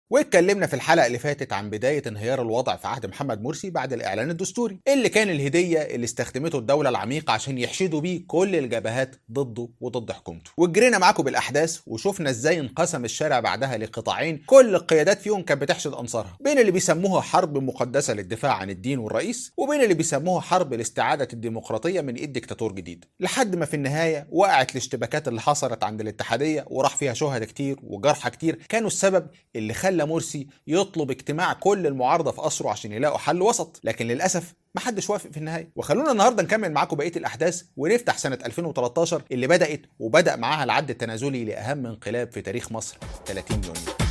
واتكلمنا في الحلقه اللي فاتت عن بدايه انهيار الوضع في عهد محمد مرسي بعد الاعلان الدستوري اللي كان الهديه اللي استخدمته الدوله العميقه عشان يحشدوا بيه كل الجبهات ضده وضد حكومته وجرينا معاكم بالاحداث وشفنا ازاي انقسم الشارع بعدها لقطاعين كل القيادات فيهم كانت بتحشد انصارها بين اللي بيسموها حرب مقدسه للدفاع عن الدين والرئيس وبين اللي بيسموها حرب لاستعاده الديمقراطيه من ايد ديكتاتور جديد لحد ما في النهايه وقعت الاشتباكات اللي حصلت عند الاتحاديه وراح فيها شهداء كتير وجرحى كتير كانوا السبب اللي خلى مرسي يطلب اجتماع كل المعارضه في قصره عشان يلاقوا حل وسط لكن للاسف محدش وافق في النهايه وخلونا النهارده نكمل معاكم بقيه الاحداث ونفتح سنه 2013 اللي بدات وبدا معاها العد التنازلي لاهم انقلاب في تاريخ مصر 30 يونيو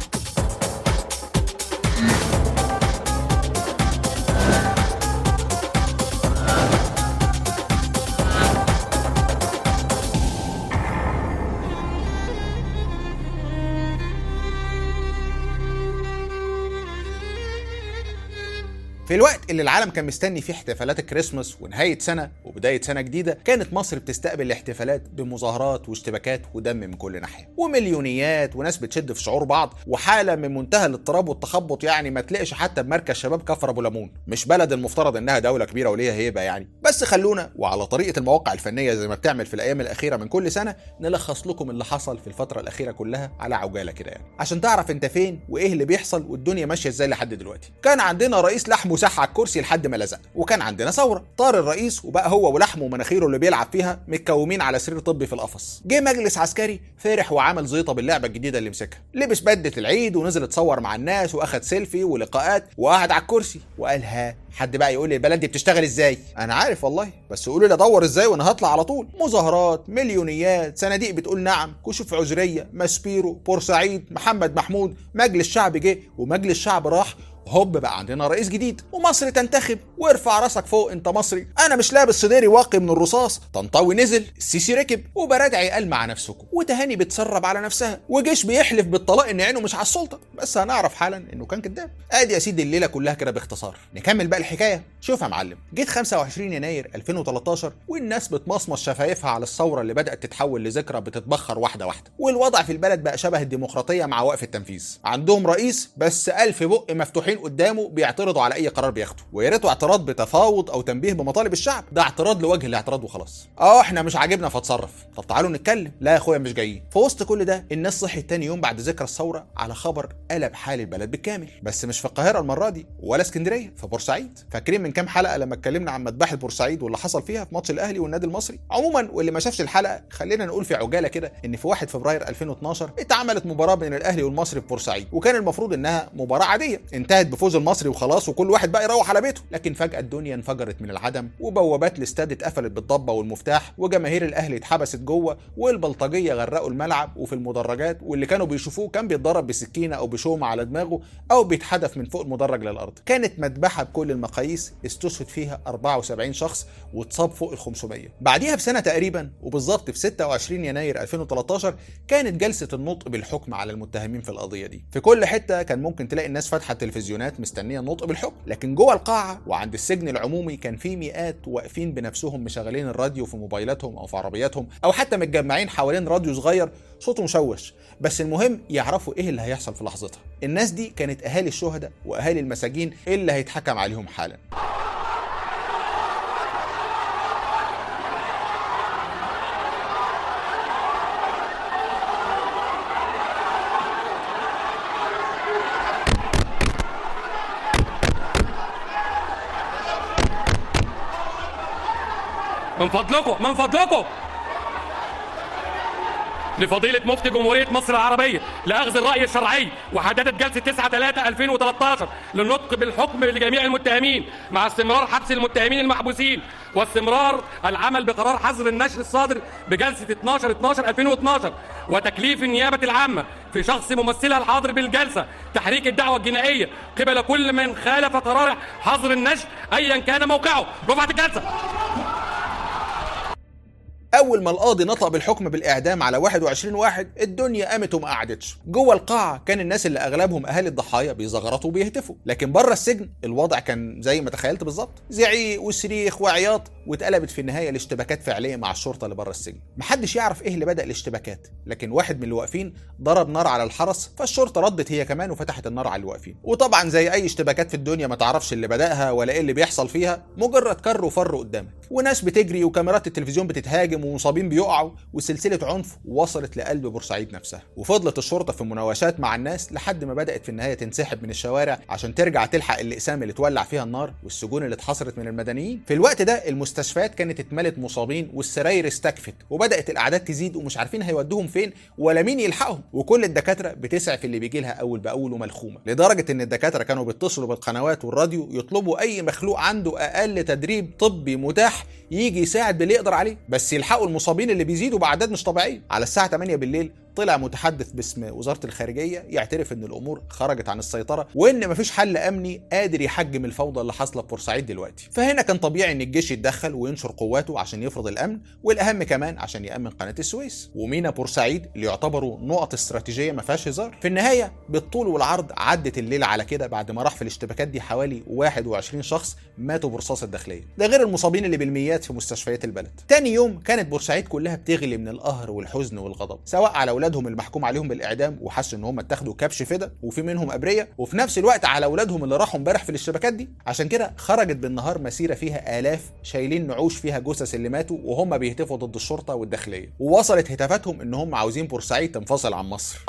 في الوقت اللي العالم كان مستني فيه احتفالات الكريسماس ونهاية سنة وبداية سنة جديدة كانت مصر بتستقبل الاحتفالات بمظاهرات واشتباكات ودم من كل ناحية ومليونيات وناس بتشد في شعور بعض وحالة من منتهى الاضطراب والتخبط يعني ما تلاقيش حتى بمركز شباب كفر ابو ليمون مش بلد المفترض انها دولة كبيرة وليها هيبة يعني بس خلونا وعلى طريقة المواقع الفنية زي ما بتعمل في الايام الاخيرة من كل سنة نلخص لكم اللي حصل في الفترة الاخيرة كلها على عجالة كده يعني عشان تعرف انت فين وايه اللي بيحصل والدنيا ماشية ازاي لحد دلوقتي كان عندنا رئيس لحم وسح على الكرسي لحد ما لزق وكان عندنا ثوره طار الرئيس وبقى هو ولحمه ومناخيره اللي بيلعب فيها متكومين على سرير طبي في القفص جه مجلس عسكري فرح وعمل زيطه باللعبه الجديده اللي مسكها لبس بدله العيد ونزل اتصور مع الناس واخد سيلفي ولقاءات وقعد على الكرسي وقال ها حد بقى يقول لي البلد دي بتشتغل ازاي انا عارف والله بس قولوا لي ادور ازاي وانا هطلع على طول مظاهرات مليونيات صناديق بتقول نعم كشوف عذريه ماسبيرو بورسعيد محمد محمود مجلس شعب جه ومجلس شعب راح هوب بقى عندنا رئيس جديد ومصر تنتخب وارفع راسك فوق انت مصري انا مش لابس صديري واقي من الرصاص طنطاوي نزل السيسي ركب وبرادعي قال مع نفسكم وتهاني بتسرب على نفسها وجيش بيحلف بالطلاق ان عينه مش على السلطه بس هنعرف حالا انه كان كذاب ادي يا سيدي الليله كلها كده باختصار نكمل بقى الحكايه شوف يا معلم جيت 25 يناير 2013 والناس بتمصمص شفايفها على الثوره اللي بدات تتحول لذكرى بتتبخر واحده واحده والوضع في البلد بقى شبه الديمقراطيه مع وقف التنفيذ عندهم رئيس بس ألف بق مفتوحين قدامه بيعترضوا على اي قرار بياخده ويا ريته اعتراض بتفاوض او تنبيه بمطالب الشعب ده اعتراض لوجه الاعتراض وخلاص اه احنا مش عاجبنا فاتصرف طب تعالوا نتكلم لا يا اخويا مش جايين في وسط كل ده الناس صحيت تاني يوم بعد ذكرى الثوره على خبر قلب حال البلد بالكامل بس مش في القاهره المره دي ولا اسكندريه في بورسعيد فاكرين من كام حلقه لما اتكلمنا عن مذبحه بورسعيد واللي حصل فيها في ماتش الاهلي والنادي المصري عموما واللي ما شافش الحلقه خلينا نقول في عجاله كده ان في 1 فبراير 2012 اتعملت مباراه بين الاهلي والمصري في بورسعيد وكان المفروض انها مباراه عاديه انتهت بفوز المصري وخلاص وكل واحد بقى يروح على بيته لكن فجاه الدنيا انفجرت من العدم وبوابات الاستاد اتقفلت بالضبه والمفتاح وجماهير الاهلي اتحبست جوه والبلطجيه غرقوا الملعب وفي المدرجات واللي كانوا بيشوفوه كان بيتضرب بسكينه او بشومه على دماغه او بيتحدف من فوق المدرج للارض كانت مذبحه بكل المقاييس استشهد فيها 74 شخص واتصاب فوق ال 500 بعديها بسنه تقريبا وبالظبط في 26 يناير 2013 كانت جلسه النطق بالحكم على المتهمين في القضيه دي في كل حته كان ممكن تلاقي الناس فاتحه التلفزيونات مستنيه النطق بالحكم لكن جوه القاعه وعند السجن العمومي كان في مئات واقفين بنفسهم مشغلين الراديو في موبايلاتهم او في عربياتهم او حتى متجمعين حوالين راديو صغير صوته مشوش بس المهم يعرفوا ايه اللي هيحصل في لحظتها الناس دي كانت اهالي الشهداء واهالي المساجين اللي هيتحكم عليهم حالا من فضلكم من فضلكم لفضيلة مفتي جمهورية مصر العربية لأخذ الرأي الشرعي وحددت جلسة 9 3 2013 للنطق بالحكم لجميع المتهمين مع استمرار حبس المتهمين المحبوسين واستمرار العمل بقرار حظر النشر الصادر بجلسة 12 12 2012 وتكليف النيابة العامة في شخص ممثلها الحاضر بالجلسة تحريك الدعوة الجنائية قبل كل من خالف قرار حظر النشر أيا كان موقعه رفعت الجلسة اول ما القاضي نطق بالحكم بالاعدام على 21 واحد الدنيا قامت وما قعدتش جوه القاعه كان الناس اللي اغلبهم اهالي الضحايا بيزغرطوا وبيهتفوا لكن بره السجن الوضع كان زي ما تخيلت بالظبط زعيق وصريخ وعياط واتقلبت في النهايه لاشتباكات فعليه مع الشرطه اللي بره السجن محدش يعرف ايه اللي بدا الاشتباكات لكن واحد من اللي واقفين ضرب نار على الحرس فالشرطه ردت هي كمان وفتحت النار على اللي واقفين وطبعا زي اي اشتباكات في الدنيا ما تعرفش اللي بداها ولا ايه اللي بيحصل فيها مجرد كر وفر قدامك وناس بتجري وكاميرات التلفزيون بتتهاجم ومصابين بيقعوا وسلسله عنف وصلت لقلب بورسعيد نفسها وفضلت الشرطه في مناوشات مع الناس لحد ما بدات في النهايه تنسحب من الشوارع عشان ترجع تلحق الاقسام اللي اتولع فيها النار والسجون اللي اتحصرت من المدنيين في الوقت ده المستشفيات كانت اتملت مصابين والسراير استكفت وبدات الاعداد تزيد ومش عارفين هيودوهم فين ولا مين يلحقهم وكل الدكاتره بتسعف اللي بيجي لها اول باول وملخومه لدرجه ان الدكاتره كانوا بيتصلوا بالقنوات والراديو يطلبوا اي مخلوق عنده اقل تدريب طبي متاح يجي يساعد باللي يقدر عليه بس يلحقوا المصابين اللي بيزيدوا باعداد مش طبيعيه على الساعه 8 بالليل طلع متحدث باسم وزاره الخارجيه يعترف ان الامور خرجت عن السيطره وان مفيش حل امني قادر يحجم الفوضى اللي حاصله في بورسعيد دلوقتي فهنا كان طبيعي ان الجيش يتدخل وينشر قواته عشان يفرض الامن والاهم كمان عشان يامن قناه السويس ومينا بورسعيد اللي يعتبروا نقط استراتيجيه ما فيهاش هزار في النهايه بالطول والعرض عدت الليله على كده بعد ما راح في الاشتباكات دي حوالي 21 شخص ماتوا برصاص الداخليه ده غير المصابين اللي بالميات في مستشفيات البلد تاني يوم كانت بورسعيد كلها بتغلي من القهر والحزن والغضب سواء على اولادهم المحكوم عليهم بالاعدام وحسوا ان هم اتاخدوا كبش فدا وفي منهم ابريه وفي نفس الوقت على اولادهم اللي راحوا امبارح في الاشتباكات دي عشان كده خرجت بالنهار مسيره فيها الاف شايلين نعوش فيها جثث اللي ماتوا وهم بيهتفوا ضد الشرطه والداخليه ووصلت هتافاتهم ان هم عاوزين بورسعيد تنفصل عن مصر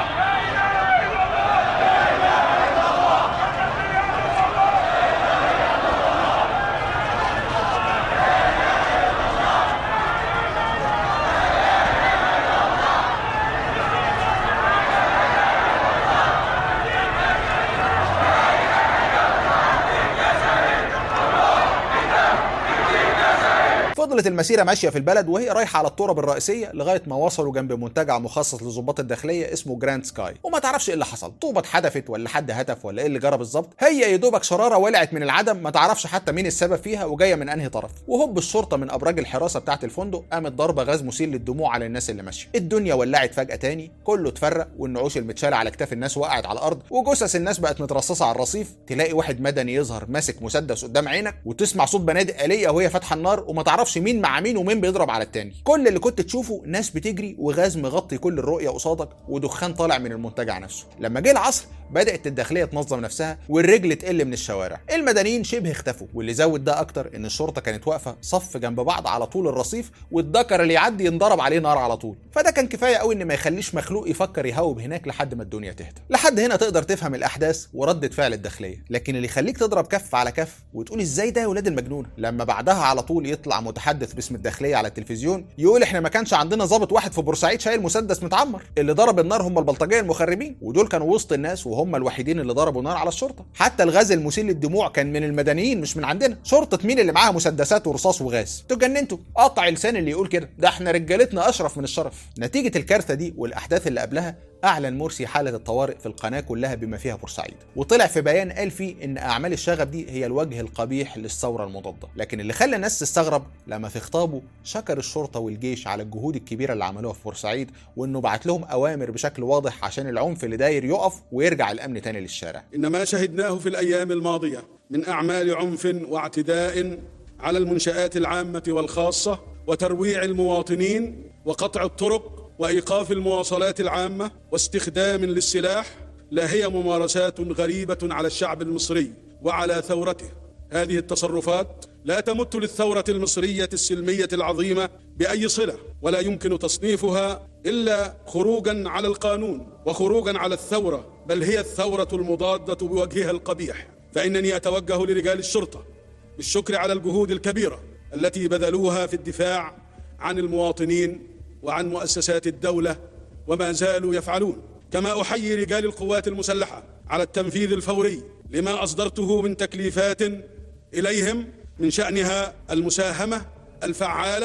فضلت المسيره ماشيه في البلد وهي رايحه على التراب الرئيسيه لغايه ما وصلوا جنب منتجع مخصص لضباط الداخليه اسمه جراند سكاي وما تعرفش ايه اللي حصل طوبه اتحدفت ولا حد هتف ولا ايه اللي جرى بالظبط هي يا دوبك شراره ولعت من العدم ما تعرفش حتى مين السبب فيها وجايه من انهي طرف وهوب الشرطه من ابراج الحراسه بتاعه الفندق قامت ضربه غاز مسيل للدموع على الناس اللي ماشيه الدنيا ولعت فجاه تاني كله اتفرق والنعوش المتشاله على كتاف الناس وقعت على الارض وجثث الناس بقت مترصصه على الرصيف تلاقي واحد مدني يظهر ماسك مسدس قدام عينك وتسمع صوت بنادق آلية وهي فاتحه النار وما تعرفش مين مع مين ومين بيضرب على التاني كل اللي كنت تشوفه ناس بتجري وغاز مغطي كل الرؤيه قصادك ودخان طالع من المنتجع نفسه لما جه العصر بدات الداخليه تنظم نفسها والرجل تقل من الشوارع المدنيين شبه اختفوا واللي زود ده اكتر ان الشرطه كانت واقفه صف جنب بعض على طول الرصيف والدكر اللي يعدي ينضرب عليه نار على طول فده كان كفايه قوي ان ما يخليش مخلوق يفكر يهوب هناك لحد ما الدنيا تهدى لحد هنا تقدر تفهم الاحداث وردة فعل الداخليه لكن اللي يخليك تضرب كف على كف وتقول ازاي ده يا ولاد المجنون لما بعدها على طول يطلع متحدث باسم الداخليه على التلفزيون يقول احنا ما كانش عندنا ضابط واحد في بورسعيد شايل مسدس متعمر اللي ضرب النار هم البلطجيه المخربين ودول كانوا وسط الناس وهم الوحيدين اللي ضربوا نار على الشرطه حتى الغاز المسيل للدموع كان من المدنيين مش من عندنا شرطه مين اللي معاها مسدسات ورصاص وغاز تجننتوا قطع لسان اللي يقول كده ده احنا رجالتنا اشرف من الشرف نتيجه الكارثه دي والاحداث اللي قبلها اعلن مرسي حاله الطوارئ في القناه كلها بما فيها بورسعيد وطلع في بيان قال فيه ان اعمال الشغب دي هي الوجه القبيح للثوره المضاده لكن اللي خلى الناس تستغرب لما في خطابه شكر الشرطه والجيش على الجهود الكبيره اللي عملوها في بورسعيد وانه بعت لهم اوامر بشكل واضح عشان العنف اللي داير يقف ويرجع الامن تاني للشارع إن ما شهدناه في الأيام الماضية من أعمال عنف واعتداء على المنشآت العامة والخاصة وترويع المواطنين وقطع الطرق وإيقاف المواصلات العامة واستخدام للسلاح لا هي ممارسات غريبة على الشعب المصري وعلى ثورته هذه التصرفات لا تمت للثورة المصرية السلمية العظيمة بأي صلة ولا يمكن تصنيفها إلا خروجا على القانون وخروجا على الثورة بل هي الثورة المضادة بوجهها القبيح فإنني أتوجه لرجال الشرطة بالشكر على الجهود الكبيرة التي بذلوها في الدفاع عن المواطنين وعن مؤسسات الدولة وما زالوا يفعلون كما أحيي رجال القوات المسلحة على التنفيذ الفوري لما أصدرته من تكليفات إليهم من شأنها المساهمة الفعالة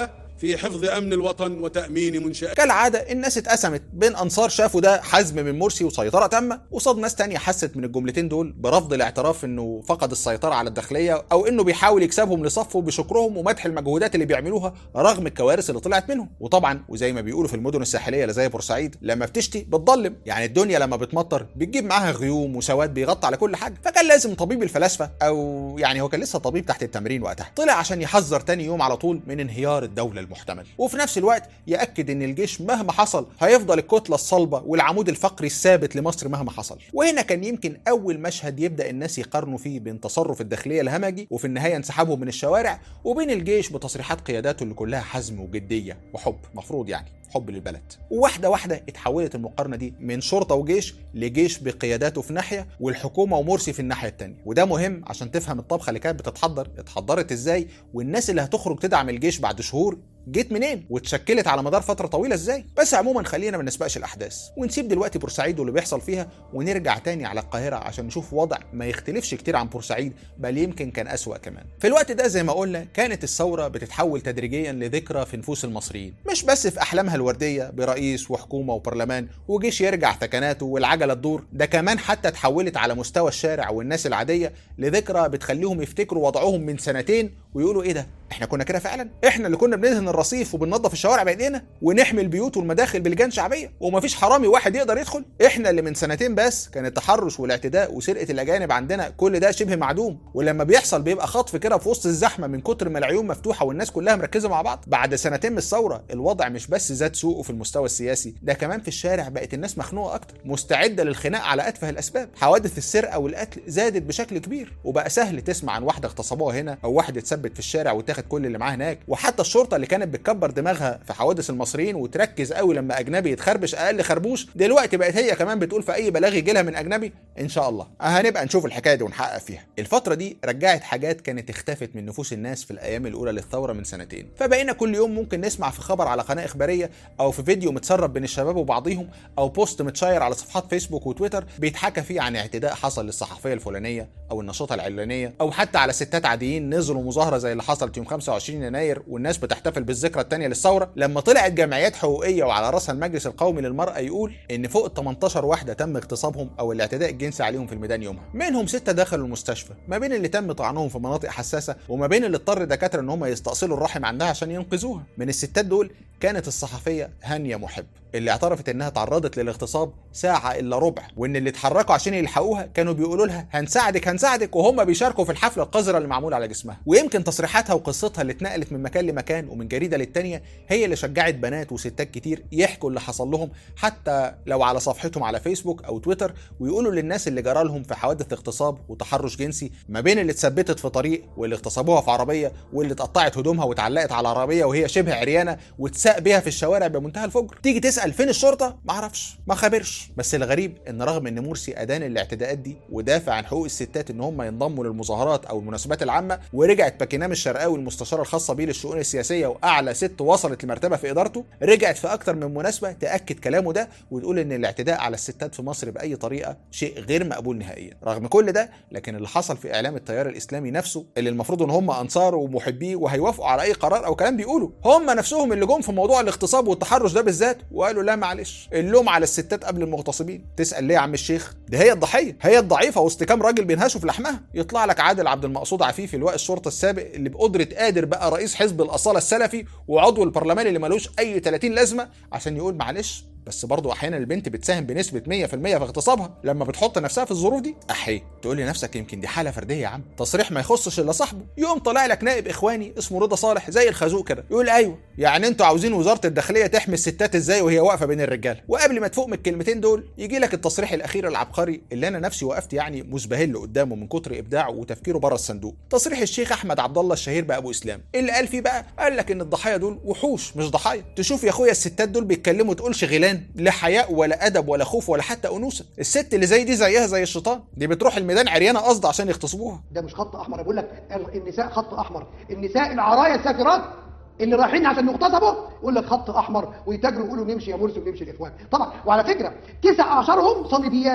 في حفظ امن الوطن وتامين منشات كالعاده الناس اتقسمت بين انصار شافوا ده حزم من مرسي وسيطره تامه قصاد ناس تانية حست من الجملتين دول برفض الاعتراف انه فقد السيطره على الداخليه او انه بيحاول يكسبهم لصفه بشكرهم ومدح المجهودات اللي بيعملوها رغم الكوارث اللي طلعت منهم وطبعا وزي ما بيقولوا في المدن الساحليه اللي زي بورسعيد لما بتشتي بتضلم يعني الدنيا لما بتمطر بتجيب معاها غيوم وسواد بيغطي على كل حاجه فكان لازم طبيب الفلاسفه او يعني هو كان لسه طبيب تحت التمرين وقتها طلع عشان يحذر تاني يوم على طول من انهيار الدوله المحتمل وفي نفس الوقت ياكد ان الجيش مهما حصل هيفضل الكتله الصلبه والعمود الفقري الثابت لمصر مهما حصل وهنا كان يمكن اول مشهد يبدا الناس يقارنوا فيه بين تصرف الداخليه الهمجي وفي النهايه انسحابهم من الشوارع وبين الجيش بتصريحات قياداته اللي كلها حزم وجديه وحب مفروض يعني حب للبلد وواحده واحده اتحولت المقارنه دي من شرطه وجيش لجيش بقياداته في ناحيه والحكومه ومرسي في الناحيه الثانيه وده مهم عشان تفهم الطبخه اللي كانت بتتحضر اتحضرت ازاي والناس اللي هتخرج تدعم الجيش بعد شهور جيت منين واتشكلت على مدار فتره طويله ازاي بس عموما خلينا ما نسبقش الاحداث ونسيب دلوقتي بورسعيد واللي بيحصل فيها ونرجع تاني على القاهره عشان نشوف وضع ما يختلفش كتير عن بورسعيد بل يمكن كان اسوا كمان في الوقت ده زي ما قلنا كانت الثوره بتتحول تدريجيا لذكرى في نفوس المصريين مش بس في احلامها الورديه برئيس وحكومه وبرلمان وجيش يرجع ثكناته والعجله تدور ده كمان حتى اتحولت على مستوى الشارع والناس العاديه لذكرى بتخليهم يفتكروا وضعهم من سنتين ويقولوا ايه ده احنا كنا كده فعلا احنا اللي كنا بندهن الرصيف وبننظف الشوارع بايدينا ونحمي البيوت والمداخل بلجان شعبيه ومفيش حرامي واحد يقدر يدخل احنا اللي من سنتين بس كان التحرش والاعتداء وسرقه الاجانب عندنا كل ده شبه معدوم ولما بيحصل بيبقى خطف كده في وسط الزحمه من كتر ما العيون مفتوحه والناس كلها مركزه مع بعض بعد سنتين من الثوره الوضع مش بس زاد سوءه في المستوى السياسي ده كمان في الشارع بقت الناس مخنوقه اكتر مستعده للخناق على اتفه الاسباب حوادث السرقه والقتل زادت بشكل كبير وبقى سهل تسمع عن واحده اغتصبوها هنا او واحد اتثبت في الشارع واتاخد كل اللي معاه هناك وحتى الشرطه اللي كانت بتكبر دماغها في حوادث المصريين وتركز قوي لما اجنبي يتخربش اقل خربوش دلوقتي بقت هي كمان بتقول في اي بلاغ يجي لها من اجنبي ان شاء الله هنبقى نشوف الحكايه دي ونحقق فيها الفتره دي رجعت حاجات كانت اختفت من نفوس الناس في الايام الاولى للثوره من سنتين فبقينا كل يوم ممكن نسمع في خبر على قناه اخباريه او في فيديو متسرب بين الشباب وبعضهم او بوست متشير على صفحات فيسبوك وتويتر بيتحكى فيه عن اعتداء حصل للصحفيه الفلانيه او النشاطه العلانيه او حتى على ستات عاديين نزلوا مظاهره زي اللي حصلت يوم 25 يناير والناس بتحتفل بالذكرى الثانيه للثوره لما طلعت جمعيات حقوقيه وعلى راسها المجلس القومي للمراه يقول ان فوق ال 18 واحده تم اغتصابهم او الاعتداء الجنسي عليهم في الميدان يومها منهم سته دخلوا المستشفى ما بين اللي تم طعنهم في مناطق حساسه وما بين اللي اضطر دكاتره ان هم يستأصلوا الرحم عندها عشان ينقذوها من الستات دول كانت الصحفيه هانيه محب اللي اعترفت انها تعرضت للاغتصاب ساعه الا ربع وان اللي اتحركوا عشان يلحقوها كانوا بيقولوا لها هنساعدك هنساعدك وهم بيشاركوا في الحفله القذره اللي معمول على جسمها ويمكن تصريحاتها وقصتها اللي اتنقلت من مكان لمكان ومن جريده للتانيه هي اللي شجعت بنات وستات كتير يحكوا اللي حصل لهم حتى لو على صفحتهم على فيسبوك او تويتر ويقولوا للناس اللي جرى لهم في حوادث اغتصاب وتحرش جنسي ما بين اللي اتثبتت في طريق واللي اغتصبوها في عربيه واللي اتقطعت هدومها واتعلقت على عربيه وهي شبه عريانه واتساق بيها في الشوارع بمنتهى الفجر تيجي تسال فين الشرطه ما اعرفش ما خبرش بس الغريب ان رغم ان مرسي ادان الاعتداءات دي ودافع عن حقوق الستات ان هم ينضموا للمظاهرات او المناسبات العامه ورجعت باكينام الشرقاوي المستشاره الخاصه بيه للشؤون السياسيه واعلى ست وصلت لمرتبه في ادارته رجعت في اكتر من مناسبه تاكد كلامه ده وتقول ان الاعتداء على الستات في مصر باي طريقه شيء غير مقبول نهائيا رغم كل ده لكن اللي حصل في اعلام التيار الاسلامي نفسه اللي المفروض ان هم انصاره ومحبيه وهيوافقوا على اي قرار او كلام بيقولوا هم نفسهم اللي جم في موضوع الاغتصاب والتحرش ده بالذات وقالوا لا معلش اللوم على الستات قبل المغتصبين تسال ليه يا عم الشيخ ده هي الضحيه هي الضعيفه وسط كام راجل بينهشوا في لحمها يطلع لك عادل عبد المقصود عفيفي لواء الشرطه السابق اللي بقدره قادر بقى رئيس حزب الاصاله السلفي وعضو البرلمان اللي ملوش اي 30 لازمه عشان يقول معلش بس برضه احيانا البنت بتساهم بنسبه 100% في اغتصابها لما بتحط نفسها في الظروف دي احي تقول لنفسك يمكن دي حاله فرديه يا عم تصريح ما يخصش الا صاحبه يقوم طالع لك نائب اخواني اسمه رضا صالح زي الخازوق كده يقول ايوه يعني انتوا عاوزين وزاره الداخليه تحمي الستات ازاي وهي واقفه بين الرجاله وقبل ما تفوق من الكلمتين دول يجي لك التصريح الاخير العبقري اللي انا نفسي وقفت يعني مسبهل قدامه من كتر ابداعه وتفكيره بره الصندوق تصريح الشيخ احمد عبد الله الشهير بابو اسلام اللي قال فيه بقى قال لك ان الضحايا دول وحوش مش ضحايا تشوف يا اخويا الستات دول بيتكلموا تقولش غيلان لا حياء ولا ادب ولا خوف ولا حتى انوثه الست اللي زي دي زيها زي الشيطان دي بتروح الميدان عريانه قصد عشان يغتصبوها ده مش خط احمر بقول لك النساء خط احمر النساء العرايا السافرات اللي رايحين عشان يغتصبوا يقول لك خط احمر ويتاجروا يقولوا نمشي يا مرسي ونمشي الاخوان طبعا وعلى فكره تسع اعشارهم صليبيات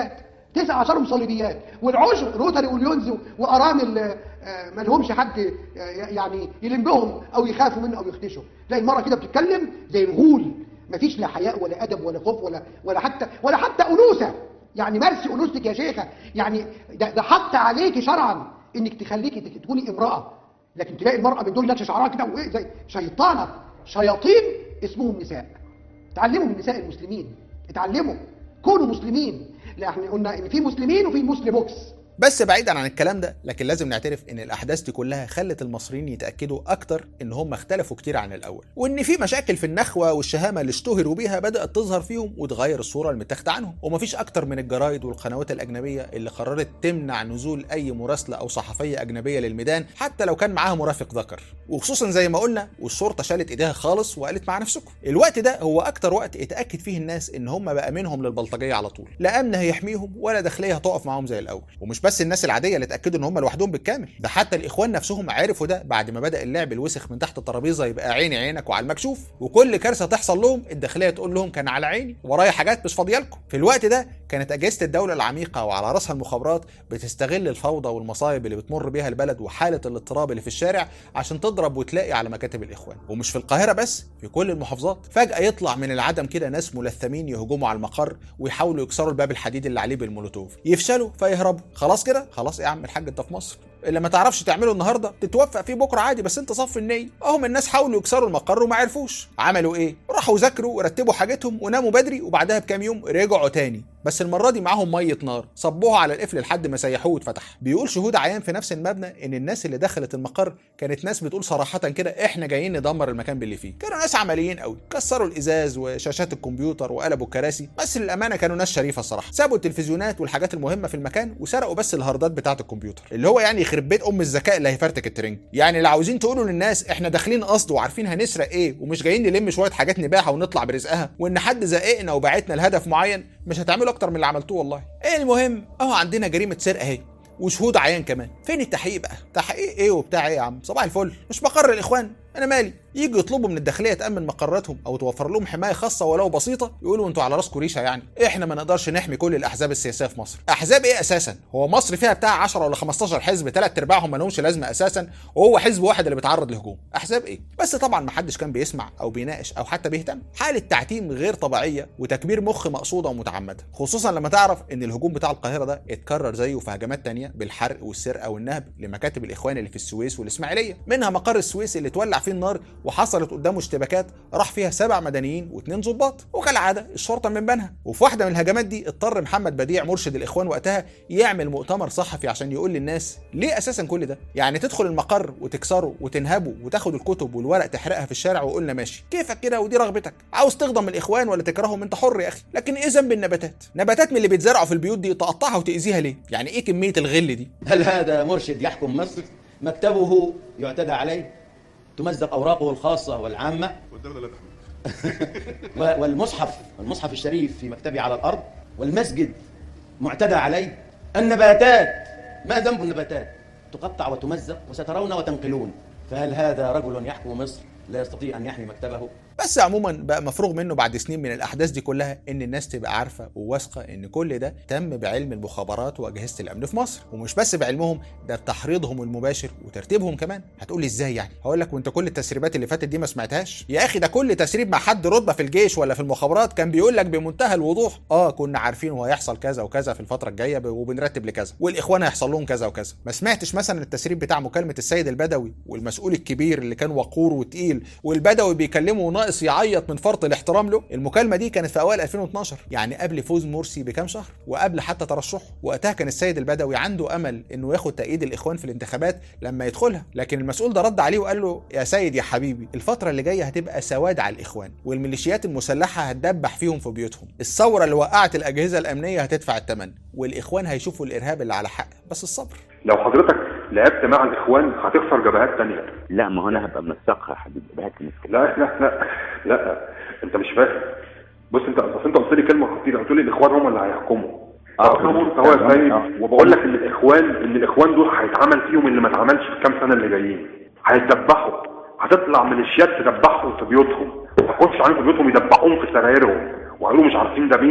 تسع عشرهم صليبيات والعشر روتري واليونز وارامل آه، ما لهمش حد آه، يعني يلم بهم او يخافوا منه او يخدشوا تلاقي المره كده بتتكلم زي الغول مفيش لا حياء ولا ادب ولا خوف ولا ولا حتى ولا حتى انوثه يعني مارسي انوثتك يا شيخه يعني ده, ده حط عليكي شرعا انك تخليكي تكوني امراه لكن تلاقي المراه من دول لابسه شعرها كده وايه زي شيطانه شياطين اسمهم نساء اتعلموا من نساء المسلمين اتعلموا كونوا مسلمين لا احنا قلنا ان في مسلمين وفي مسلموكس بس بعيدا عن الكلام ده لكن لازم نعترف ان الاحداث دي كلها خلت المصريين يتاكدوا اكتر ان هم اختلفوا كتير عن الاول وان في مشاكل في النخوه والشهامه اللي اشتهروا بيها بدات تظهر فيهم وتغير الصوره المتاخده عنهم ومفيش اكتر من الجرايد والقنوات الاجنبيه اللي قررت تمنع نزول اي مراسله او صحفيه اجنبيه للميدان حتى لو كان معاها مرافق ذكر وخصوصا زي ما قلنا والشرطه شالت ايديها خالص وقالت مع نفسكم الوقت ده هو اكتر وقت اتاكد فيه الناس ان هم بقى منهم للبلطجيه على طول لا امن هيحميهم ولا داخليه هتقف معاهم زي الاول ومش بس الناس العاديه اللي اتاكدوا ان هم لوحدهم بالكامل ده حتى الاخوان نفسهم عرفوا ده بعد ما بدا اللعب الوسخ من تحت الترابيزه يبقى عيني عينك وعلى المكشوف وكل كارثه تحصل لهم الداخليه تقول لهم كان على عيني ورايا حاجات مش فاضيه لكم في الوقت ده كانت اجهزه الدوله العميقه وعلى راسها المخابرات بتستغل الفوضى والمصايب اللي بتمر بيها البلد وحاله الاضطراب اللي في الشارع عشان تضرب وتلاقي على مكاتب الاخوان ومش في القاهره بس في كل المحافظات فجاه يطلع من العدم كده ناس ملثمين يهجموا على المقر ويحاولوا يكسروا الباب الحديد اللي عليه بالمولوتوف يفشلوا فيهربوا خلاص كده خلاص يا عم الحاج انت في مصر اللي ما تعرفش تعمله النهارده تتوفق فيه بكره عادي بس انت صف النيه اهم الناس حاولوا يكسروا المقر وما عرفوش عملوا ايه راحوا ذاكروا ورتبوا حاجتهم وناموا بدري وبعدها بكام يوم رجعوا تاني بس المره دي معاهم ميه نار صبوها على القفل لحد ما سيحوه واتفتح بيقول شهود عيان في نفس المبنى ان الناس اللي دخلت المقر كانت ناس بتقول صراحه كده احنا جايين ندمر المكان باللي فيه كانوا ناس عمليين قوي كسروا الازاز وشاشات الكمبيوتر وقلبوا الكراسي بس للامانه كانوا ناس شريفه الصراحه سابوا التلفزيونات والحاجات المهمه في المكان وسرقوا بس الهاردات بتاعه الكمبيوتر اللي هو يعني يخرب بيت ام الذكاء اللي هيفرتك الترنج يعني لو عاوزين تقولوا للناس احنا داخلين قصد وعارفين هنسرق ايه ومش جايين نلم شويه حاجات نبيعها ونطلع برزقها وان حد زققنا وبعتنا لهدف معين مش هتعملوا اكتر من اللي عملتوه والله ايه المهم اهو عندنا جريمه سرقه اهي وشهود عيان كمان فين التحقيق بقى تحقيق ايه وبتاع ايه يا عم صباح الفل مش مقر الاخوان انا مالي يجوا يطلبوا من الداخليه تامن مقراتهم او توفر لهم حمايه خاصه ولو بسيطه يقولوا انتوا على راسكم ريشه يعني احنا ما نقدرش نحمي كل الاحزاب السياسيه في مصر احزاب ايه اساسا هو مصر فيها بتاع 10 ولا 15 حزب ثلاث ارباعهم ما لهمش لازمه اساسا وهو حزب واحد اللي بيتعرض لهجوم احزاب ايه بس طبعا ما حدش كان بيسمع او بيناقش او حتى بيهتم حاله تعتيم غير طبيعيه وتكبير مخ مقصوده ومتعمده خصوصا لما تعرف ان الهجوم بتاع القاهره ده اتكرر زيه في هجمات تانية بالحرق والسرقه والنهب لمكاتب الاخوان اللي في السويس والاسماعيليه منها مقر السويس اللي اتولع فيه النار وحصلت قدامه اشتباكات راح فيها سبع مدنيين واثنين ظباط وكالعاده الشرطه من بينها وفي واحده من الهجمات دي اضطر محمد بديع مرشد الاخوان وقتها يعمل مؤتمر صحفي عشان يقول للناس ليه اساسا كل ده يعني تدخل المقر وتكسره وتنهبه وتاخد الكتب والورق تحرقها في الشارع وقلنا ماشي كيفك كده ودي رغبتك عاوز تغضم الاخوان ولا تكرههم انت حر يا اخي لكن ايه ذنب النباتات نباتات من اللي بيتزرعوا في البيوت دي تقطعها وتاذيها ليه يعني ايه كميه الغل دي هل هذا مرشد يحكم مصر مكتبه يعتدى عليه تمزق أوراقه الخاصة والعامة والمصحف المصحف الشريف في مكتبي على الأرض والمسجد معتدى عليه النباتات ما ذنب النباتات تقطع وتمزق وسترون وتنقلون فهل هذا رجل يحكم مصر لا يستطيع أن يحمي مكتبه بس عموما بقى مفروغ منه بعد سنين من الاحداث دي كلها ان الناس تبقى عارفه وواثقه ان كل ده تم بعلم المخابرات واجهزه الامن في مصر ومش بس بعلمهم ده بتحريضهم المباشر وترتيبهم كمان هتقول لي ازاي يعني هقول لك وانت كل التسريبات اللي فاتت دي ما سمعتهاش يا اخي ده كل تسريب مع حد رتبه في الجيش ولا في المخابرات كان بيقول لك بمنتهى الوضوح اه كنا عارفين هو هيحصل كذا وكذا في الفتره الجايه وبنرتب لكذا والاخوان هيحصل لهم كذا وكذا ما سمعتش مثلا التسريب بتاع مكالمه السيد البدوي والمسؤول الكبير اللي كان وقور وتقيل والبدوي بيكلمه وناقص يعيط من فرط الاحترام له المكالمه دي كانت في اوائل 2012 يعني قبل فوز مرسي بكام شهر وقبل حتى ترشحه وقتها كان السيد البدوي عنده امل انه ياخد تأييد الاخوان في الانتخابات لما يدخلها لكن المسؤول ده رد عليه وقال له يا سيد يا حبيبي الفتره اللي جايه هتبقى سواد على الاخوان والميليشيات المسلحه هتدبح فيهم في بيوتهم الثوره اللي وقعت الاجهزه الامنيه هتدفع الثمن والاخوان هيشوفوا الارهاب اللي على حق بس الصبر لو حضرتك لعبت مع الاخوان هتخسر جبهات تانية لا ما هو انا هبقى منسقها يا حبيبي بهات المشكله لا لا لا لا انت مش فاهم بص انت اصل انت قلت لي كلمه خطيره قلت لي الاخوان هم اللي هيحكموا اه هو يا سيد وبقول لك ان الاخوان ان الاخوان دول هيتعمل فيهم اللي ما اتعملش في الكام سنه اللي جايين هيتدبحوا هتطلع ميليشيات تدبحهم في بيوتهم ما تخش عليهم في بيوتهم يدبحوهم في سرايرهم وقالوا مش عارفين ده مين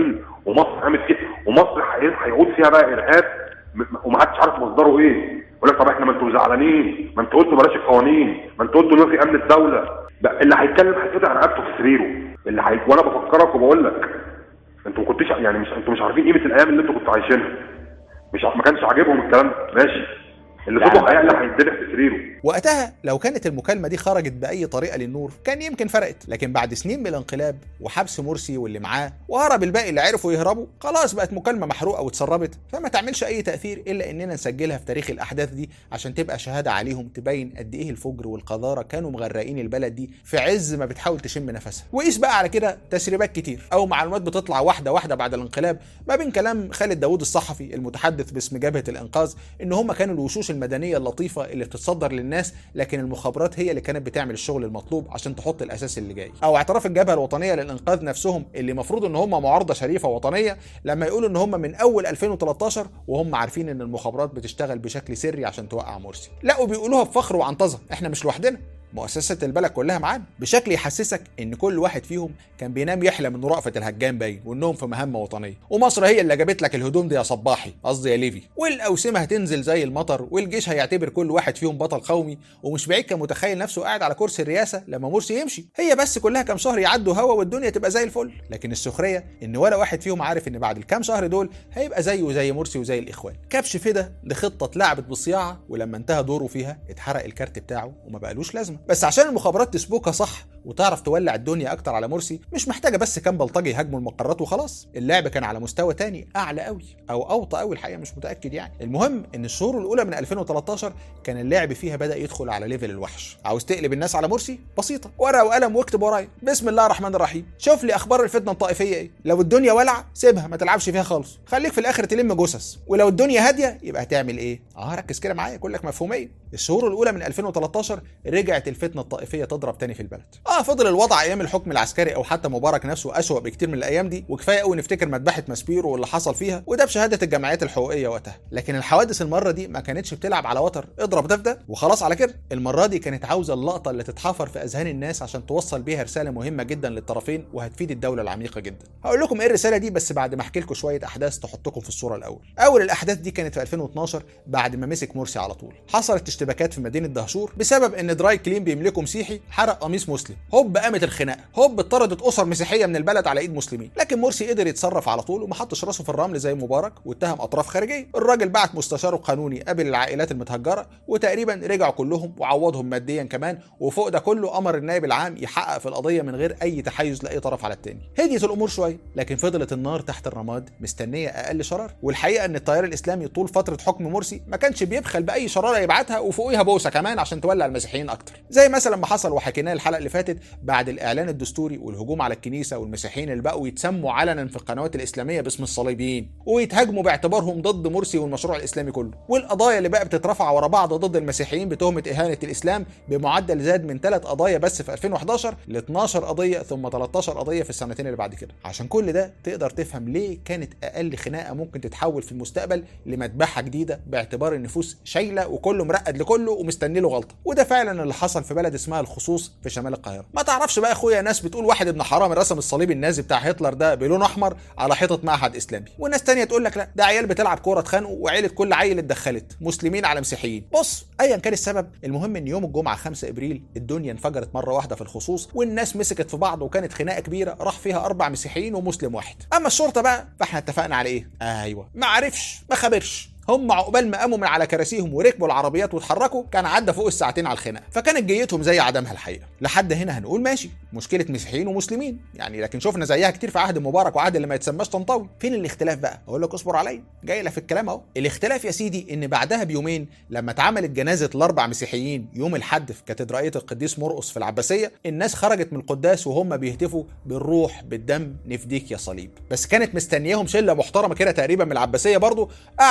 ومصر قامت فيها ومصر هي- هيعود فيها بقى ارهاب م- م- ومحدش عارف مصدره ايه يقول لك طب احنا ما انتوا زعلانين ما انتوا قلتوا بلاش القوانين ما انتوا قلتوا نلغي امن الدوله بقى اللي هيتكلم هيتقطع رقبته في سريره اللي هي... وانا بفكرك وبقول لك انتوا ما كنتوش يعني مش انتوا مش عارفين قيمه الايام اللي انتوا كنتوا عايشينها مش ع- ما كانش عاجبهم الكلام ده ماشي اللي صوته هيعلى هيتدلع في سريره وقتها لو كانت المكالمة دي خرجت بأي طريقة للنور كان يمكن فرقت لكن بعد سنين من الانقلاب وحبس مرسي واللي معاه وهرب الباقي اللي عرفوا يهربوا خلاص بقت مكالمة محروقة واتسربت فما تعملش أي تأثير إلا إننا نسجلها في تاريخ الأحداث دي عشان تبقى شهادة عليهم تبين قد إيه الفجر والقذارة كانوا مغرقين البلد دي في عز ما بتحاول تشم نفسها وقيس بقى على كده تسريبات كتير أو معلومات بتطلع واحدة واحدة بعد الانقلاب ما بين كلام خالد داوود الصحفي المتحدث باسم جبهة الإنقاذ إن هم كانوا الوشوش المدنية اللطيفة اللي بتتصدر للناس لكن المخابرات هي اللي كانت بتعمل الشغل المطلوب عشان تحط الاساس اللي جاي او اعتراف الجبهه الوطنيه للانقاذ نفسهم اللي المفروض ان هم معارضه شريفه وطنيه لما يقولوا ان هم من اول 2013 وهم عارفين ان المخابرات بتشتغل بشكل سري عشان توقع مرسي لا وبيقولوها بفخر وعنطزه احنا مش لوحدنا مؤسسة البلد كلها معانا بشكل يحسسك ان كل واحد فيهم كان بينام يحلم ان رأفت الهجان باين وانهم في مهمة وطنية ومصر هي اللي جابت لك الهدوم دي يا صباحي قصدي يا ليفي والاوسمة هتنزل زي المطر والجيش هيعتبر كل واحد فيهم بطل قومي ومش بعيد كان متخيل نفسه قاعد على كرسي الرئاسة لما مرسي يمشي هي بس كلها كام شهر يعدوا هوا والدنيا تبقى زي الفل لكن السخرية ان ولا واحد فيهم عارف ان بعد الكام شهر دول هيبقى زيه زي مرسي وزي الاخوان كبش فدا لخطة اتلعبت بالصياعة ولما انتهى دوره فيها اتحرق الكارت بتاعه وما بقالوش لازمة بس عشان المخابرات تسبكها صح وتعرف تولع الدنيا اكتر على مرسي مش محتاجه بس كام بلطجي يهاجموا المقرات وخلاص اللعب كان على مستوى تاني اعلى قوي او اوطى قوي الحقيقه مش متاكد يعني المهم ان الشهور الاولى من 2013 كان اللعب فيها بدا يدخل على ليفل الوحش عاوز تقلب الناس على مرسي بسيطه ورقه وقلم واكتب ورايا بسم الله الرحمن الرحيم شوف لي اخبار الفتنه الطائفيه ايه لو الدنيا ولع سيبها ما تلعبش فيها خالص خليك في الاخر تلم جثث ولو الدنيا هاديه يبقى هتعمل ايه اه ركز كده معايا كلك مفهوميه الشهور الاولى من 2013 رجعت الفتنه الطائفيه تضرب تاني في البلد اه فضل الوضع ايام الحكم العسكري او حتى مبارك نفسه اسوأ بكتير من الايام دي وكفايه قوي نفتكر مذبحه ماسبيرو واللي حصل فيها وده بشهاده الجمعيات الحقوقيه وقتها لكن الحوادث المره دي ما كانتش بتلعب على وتر اضرب ده في ده وخلاص على كده المره دي كانت عاوزه اللقطه اللي تتحفر في اذهان الناس عشان توصل بيها رساله مهمه جدا للطرفين وهتفيد الدوله العميقه جدا هقول لكم ايه الرساله دي بس بعد ما احكي لكم شويه احداث تحطكم في الصوره الاول اول الاحداث دي كانت في 2012 بعد ما مسك مرسي على طول حصلت اشتباكات في مدينه دهشور بسبب ان دراي كلين بيملكه مسيحي حرق قميص مسلم هوب قامت الخناقه هوب اتطردت اسر مسيحيه من البلد على ايد مسلمين لكن مرسي قدر يتصرف على طول وما حطش راسه في الرمل زي مبارك واتهم اطراف خارجيه الراجل بعت مستشاره قانوني قابل العائلات المتهجره وتقريبا رجعوا كلهم وعوضهم ماديا كمان وفوق ده كله امر النائب العام يحقق في القضيه من غير اي تحيز لاي طرف على التاني هديت الامور شويه لكن فضلت النار تحت الرماد مستنيه اقل شرار والحقيقه ان التيار الاسلامي طول فتره حكم مرسي ما كانش بيبخل باي شراره يبعتها وفوقيها بوسه كمان عشان تولع المسيحيين اكتر زي مثلا ما حصل وحكيناه الحلقه اللي فاتت بعد الاعلان الدستوري والهجوم على الكنيسه والمسيحيين اللي بقوا يتسموا علنا في القنوات الاسلاميه باسم الصليبيين ويتهاجموا باعتبارهم ضد مرسي والمشروع الاسلامي كله والقضايا اللي بقى بتترفع ورا بعض ضد المسيحيين بتهمه اهانه الاسلام بمعدل زاد من 3 قضايا بس في 2011 ل 12 قضيه ثم 13 قضيه في السنتين اللي بعد كده عشان كل ده تقدر تفهم ليه كانت اقل خناقه ممكن تتحول في المستقبل لمذبحه جديده باعتبار النفوس شايله وكله مرقد لكله ومستني له غلطه وده فعلا اللي حصل في بلد اسمها الخصوص في شمال القاهره ما تعرفش بقى يا اخويا ناس بتقول واحد ابن حرام رسم الصليب النازي بتاع هتلر ده بلون احمر على حيطه معهد اسلامي وناس تانية تقول لك لا ده عيال بتلعب كوره اتخانقوا وعيله كل عيل اتدخلت مسلمين على مسيحيين بص ايا كان السبب المهم ان يوم الجمعه 5 ابريل الدنيا انفجرت مره واحده في الخصوص والناس مسكت في بعض وكانت خناقه كبيره راح فيها اربع مسيحيين ومسلم واحد اما الشرطه بقى فاحنا اتفقنا على ايه ايوه ما عرفش ما خبرش هم عقبال ما قاموا من على كراسيهم وركبوا العربيات واتحركوا كان عدى فوق الساعتين على الخناقه فكانت جيتهم زي عدمها الحقيقه لحد هنا هنقول ماشي مشكله مسيحيين ومسلمين يعني لكن شفنا زيها كتير في عهد مبارك وعهد اللي ما يتسماش طنطاوي فين الاختلاف بقى اقول لك اصبر عليا جاي لك في الكلام اهو الاختلاف يا سيدي ان بعدها بيومين لما اتعملت جنازه الاربع مسيحيين يوم الحد في كاتدرائيه القديس مرقس في العباسيه الناس خرجت من القداس وهم بيهتفوا بالروح بالدم نفديك يا صليب بس كانت مستنياهم شله محترمه كده تقريبا من العباسيه برضو قعدوا يحدفوا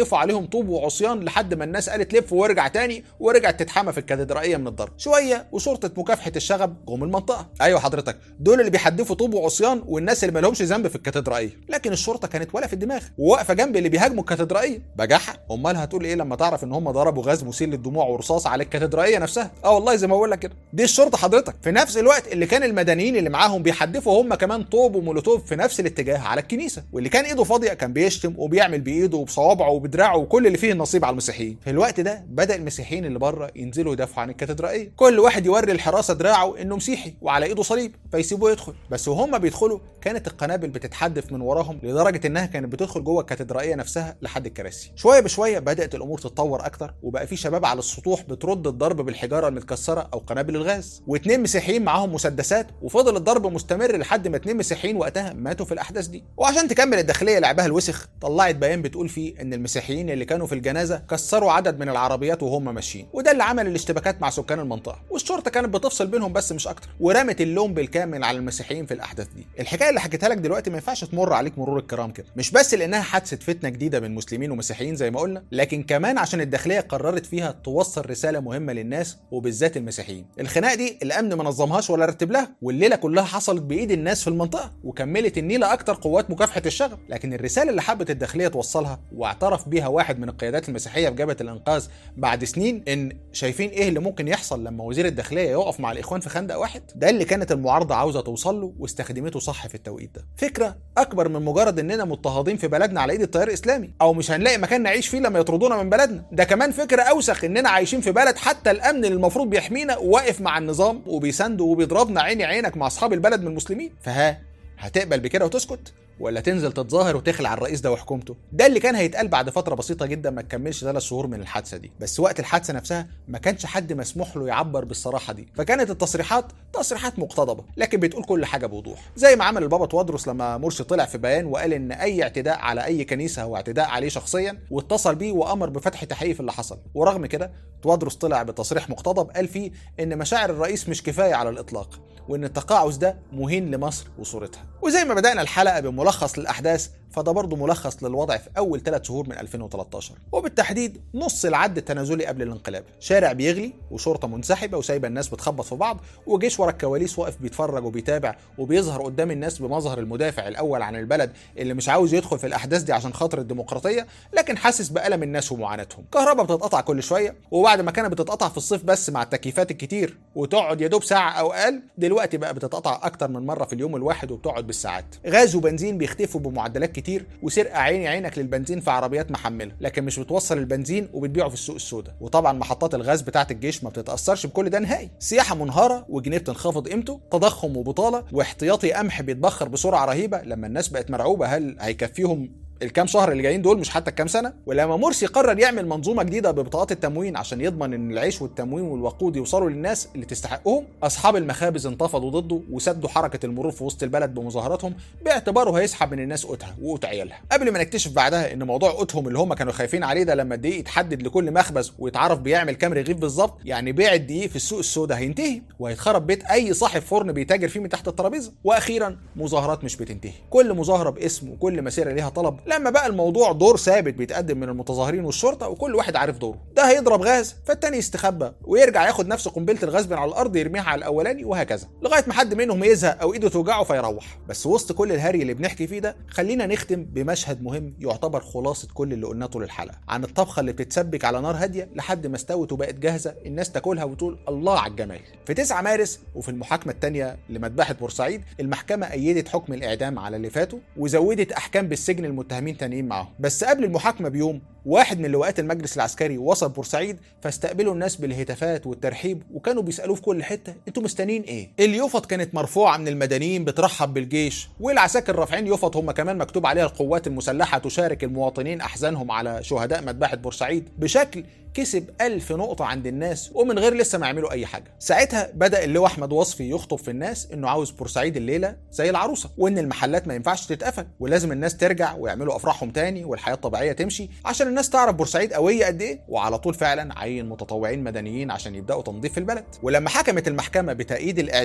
ويحدفوا عليهم طوب وعصيان لحد ما الناس قالت لف وارجع تاني ورجعت تتحمى في الكاتدرائيه من الضرب شويه وشرطه مكافحه الشغب جم المنطقه ايوه حضرتك دول اللي بيحدفوا طوب وعصيان والناس اللي ما لهمش ذنب في الكاتدرائيه لكن الشرطه كانت ولا في الدماغ وواقفه جنب اللي بيهاجموا الكاتدرائيه بجاحه امال هتقول ايه لما تعرف ان هم ضربوا غاز مسيل للدموع ورصاص على الكاتدرائيه نفسها اه والله زي ما بقول لك كده دي الشرطه حضرتك في نفس الوقت اللي كان المدنيين اللي معاهم بيحدفوا هم كمان طوب ومولوتوف في نفس الاتجاه على الكنيسه واللي كان ايده فاضيه كان بيشتم وبيعمل بايده وبصوابعه وبدراعه وكل اللي فيه النصيب على المسيحيين في الوقت ده بدا المسيحيين اللي بره ينزلوا يدافعوا عن الكاتدرائيه كل واحد يوري الحراسه دراعه انه مسيحي وعلى ايده صليب فيسيبوه يدخل بس وهم بيدخلوا كانت القنابل بتتحدف من وراهم لدرجه انها كانت بتدخل جوه الكاتدرائيه نفسها لحد الكراسي شويه بشويه بدات الامور تتطور اكتر وبقى في شباب على السطوح بترد الضرب بالحجاره المتكسره او قنابل الغاز واتنين مسيحيين معاهم مسدسات وفضل الضرب مستمر لحد ما اتنين مسيحيين وقتها ماتوا في الاحداث دي وعشان تكمل الداخليه لعبها الوسخ طلعت بيان بتقول فيه ان المسيحيين اللي كانوا في الجنازه كسروا عدد من العربيات وهم ماشيين وده اللي عمل الاشتباكات مع سكان المنطقه والشرطه كانت بتفصل بينهم بس مش اكتر ورمت اللوم بالكامل على المسيحيين في الاحداث دي الحكايه اللي حكيتها لك دلوقتي ما ينفعش تمر عليك مرور الكرام كده مش بس لانها حادثه فتنه جديده بين مسلمين ومسيحيين زي ما قلنا لكن كمان عشان الداخليه قررت فيها توصل رساله مهمه للناس وبالذات المسيحيين الخناقه دي الامن ما نظمهاش ولا رتب لها والليله كلها حصلت بايد الناس في المنطقه وكملت النيله اكتر قوات مكافحه الشغب لكن الرساله اللي حبت الداخليه توصلها واعترف بيها واحد من القيادات المسيحيه في جبهه الانقاذ بعد سنين ان شايفين ايه اللي ممكن يحصل لما وزير الداخليه يقف مع الاخوان في خندق واحد ده اللي كانت المعارضه عاوزه توصل له واستخدمته صح في التوقيت ده فكره اكبر من مجرد اننا مضطهدين في بلدنا على ايد التيار الاسلامي او مش هنلاقي مكان نعيش فيه لما يطردونا من بلدنا ده كمان فكره اوسخ اننا عايشين في بلد حتى الامن اللي المفروض بيحمينا واقف مع النظام وبيسنده وبيضربنا عيني عينك مع اصحاب البلد من المسلمين فها هتقبل بكده وتسكت ولا تنزل تتظاهر وتخلع الرئيس ده وحكومته ده اللي كان هيتقال بعد فتره بسيطه جدا ما تكملش ثلاث شهور من الحادثه دي بس وقت الحادثه نفسها ما كانش حد مسموح له يعبر بالصراحه دي فكانت التصريحات تصريحات مقتضبه لكن بتقول كل حاجه بوضوح زي ما عمل البابا توادرس لما مرسي طلع في بيان وقال ان اي اعتداء على اي كنيسه هو اعتداء عليه شخصيا واتصل بيه وامر بفتح تحقيق في اللي حصل ورغم كده توادرس طلع بتصريح مقتضب قال فيه ان مشاعر الرئيس مش كفايه على الاطلاق وان التقاعس ده مهين لمصر وصورتها وزي ما بدانا الحلقه بملخص للاحداث فده برضه ملخص للوضع في اول ثلاث شهور من 2013 وبالتحديد نص العد التنازلي قبل الانقلاب شارع بيغلي وشرطه منسحبه وسايبه الناس بتخبط في بعض وجيش ورا الكواليس واقف بيتفرج وبيتابع وبيظهر قدام الناس بمظهر المدافع الاول عن البلد اللي مش عاوز يدخل في الاحداث دي عشان خاطر الديمقراطيه لكن حاسس بالم الناس ومعاناتهم كهرباء بتتقطع كل شويه وبعد ما كانت بتتقطع في الصيف بس مع التكييفات الكتير وتقعد يا دوب ساعه او اقل دلوقتي بقى بتتقطع اكتر من مره في اليوم الواحد وبتقعد بالساعات غاز وبنزين بيختفوا بمعدلات كتير وسرقه عيني عينك للبنزين في عربيات محمله لكن مش بتوصل البنزين وبتبيعه في السوق السوداء وطبعا محطات الغاز بتاعه الجيش ما بتتاثرش بكل ده نهائي سياحه منهاره وجنيه بتنخفض قيمته تضخم وبطاله واحتياطي قمح بيتبخر بسرعه رهيبه لما الناس بقت مرعوبه هل هيكفيهم الكام شهر اللي جايين دول مش حتى الكام سنه ولما مرسي قرر يعمل منظومه جديده ببطاقات التموين عشان يضمن ان العيش والتموين والوقود يوصلوا للناس اللي تستحقهم اصحاب المخابز انتفضوا ضده وسدوا حركه المرور في وسط البلد بمظاهراتهم باعتباره هيسحب من الناس قوتها وقوت عيالها قبل ما نكتشف بعدها ان موضوع قوتهم اللي هم كانوا خايفين عليه ده لما الدقيق يتحدد لكل مخبز ويتعرف بيعمل كام رغيف بالظبط يعني بيع الدقيق في السوق السوداء هينتهي وهيتخرب بيت اي صاحب فرن بيتاجر فيه من تحت الترابيزه واخيرا مظاهرات مش بتنتهي كل مظاهره باسم وكل مسيره ليها طلب لما بقى الموضوع دور ثابت بيتقدم من المتظاهرين والشرطه وكل واحد عارف دوره ده هيضرب غاز فالتاني يستخبى ويرجع ياخد نفس قنبله الغاز من على الارض يرميها على الاولاني وهكذا لغايه ما حد منهم يزهق او ايده توجعه فيروح بس وسط كل الهري اللي بنحكي فيه ده خلينا نختم بمشهد مهم يعتبر خلاصه كل اللي قلناه طول الحلقه عن الطبخه اللي بتتسبك على نار هاديه لحد ما استوت وبقت جاهزه الناس تاكلها وتقول الله على الجمال في 9 مارس وفي المحاكمه الثانيه لمذبحه بورسعيد المحكمه ايدت حكم الاعدام على اللي فاتوا وزودت احكام بالسجن المتهمين تانيين معاهم بس قبل المحاكمه بيوم واحد من لواءات المجلس العسكري وصل بورسعيد فاستقبلوا الناس بالهتافات والترحيب وكانوا بيسالوه في كل حته انتوا مستنيين ايه؟ اليوفط كانت مرفوعه من المدنيين بترحب بالجيش والعساكر رافعين يوفط هم كمان مكتوب عليها القوات المسلحه تشارك المواطنين احزانهم على شهداء مذبحه بورسعيد بشكل كسب ألف نقطة عند الناس ومن غير لسه ما يعملوا أي حاجة ساعتها بدأ اللواء أحمد وصفي يخطب في الناس إنه عاوز بورسعيد الليلة زي العروسة وإن المحلات ما ينفعش تتقفل ولازم الناس ترجع ويعملوا أفراحهم تاني والحياة الطبيعية تمشي عشان الناس تعرف بورسعيد قوية قد إيه وعلى طول فعلا عين متطوعين مدنيين عشان يبدأوا تنظيف البلد ولما حكمت المحكمة بتأييد الإعدام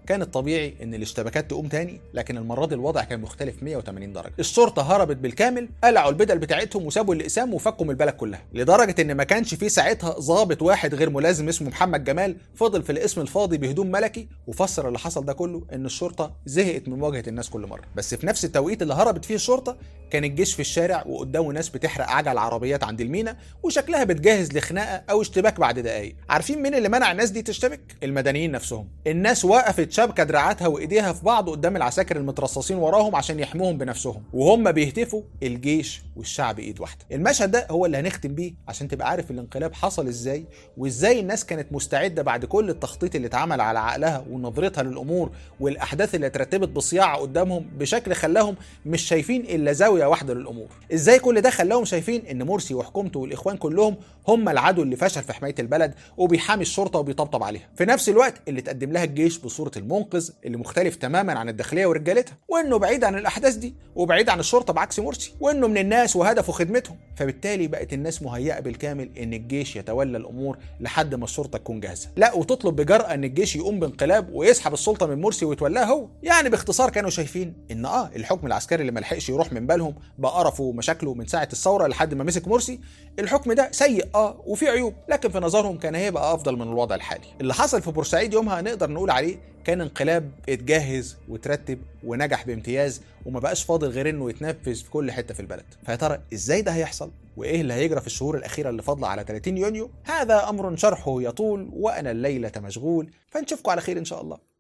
كان الطبيعي ان الاشتباكات تقوم تاني لكن المره دي الوضع كان مختلف 180 درجه الشرطه هربت بالكامل قلعوا البدل بتاعتهم وسابوا الاقسام وفكوا من البلد كلها لدرجه ان ما كانش في ساعتها ضابط واحد غير ملازم اسمه محمد جمال فضل في الاسم الفاضي بهدوم ملكي وفسر اللي حصل ده كله ان الشرطه زهقت من مواجهه الناس كل مره بس في نفس التوقيت اللي هربت فيه الشرطه كان الجيش في الشارع وقدامه ناس بتحرق عجل عربيات عند المينا وشكلها بتجهز لخناقه او اشتباك بعد دقايق عارفين مين اللي منع الناس دي تشتبك المدنيين نفسهم الناس وقفت شابكه دراعاتها وايديها في بعض قدام العساكر المترصصين وراهم عشان يحموهم بنفسهم وهم بيهتفوا الجيش والشعب ايد واحده المشهد ده هو اللي هنختم بيه عشان تبقى عارف الانقلاب حصل ازاي وازاي الناس كانت مستعده بعد كل التخطيط اللي اتعمل على عقلها ونظرتها للامور والاحداث اللي اترتبت بصياعه قدامهم بشكل خلاهم مش شايفين الا زاويه واحده للامور ازاي كل ده خلاهم شايفين ان مرسي وحكومته والاخوان كلهم هم العدو اللي فشل في حمايه البلد وبيحامي الشرطه وبيطبطب عليها في نفس الوقت اللي تقدم لها الجيش بصوره المنقذ اللي مختلف تماما عن الداخليه ورجالتها وانه بعيد عن الاحداث دي وبعيد عن الشرطه بعكس مرسي وانه من الناس وهدفه خدمتهم فبالتالي بقت الناس مهيئه بالكامل ان الجيش يتولى الامور لحد ما الشرطه تكون جاهزه لا وتطلب بجرأه ان الجيش يقوم بانقلاب ويسحب السلطه من مرسي ويتولاها هو يعني باختصار كانوا شايفين ان اه الحكم العسكري اللي ملحقش يروح من بالهم بقرفه ومشاكله من ساعه الثوره لحد ما مسك مرسي الحكم ده سيء اه وفيه عيوب لكن في نظرهم كان هيبقى افضل من الوضع الحالي اللي حصل في بورسعيد يومها نقدر نقول عليه كان انقلاب اتجهز وترتب ونجح بامتياز وما بقاش فاضل غير انه يتنفذ في كل حته في البلد فيا ترى ازاي ده هيحصل وايه اللي هيجرى في الشهور الاخيره اللي فاضله على 30 يونيو هذا امر شرحه يطول وانا الليله مشغول فنشوفكم على خير ان شاء الله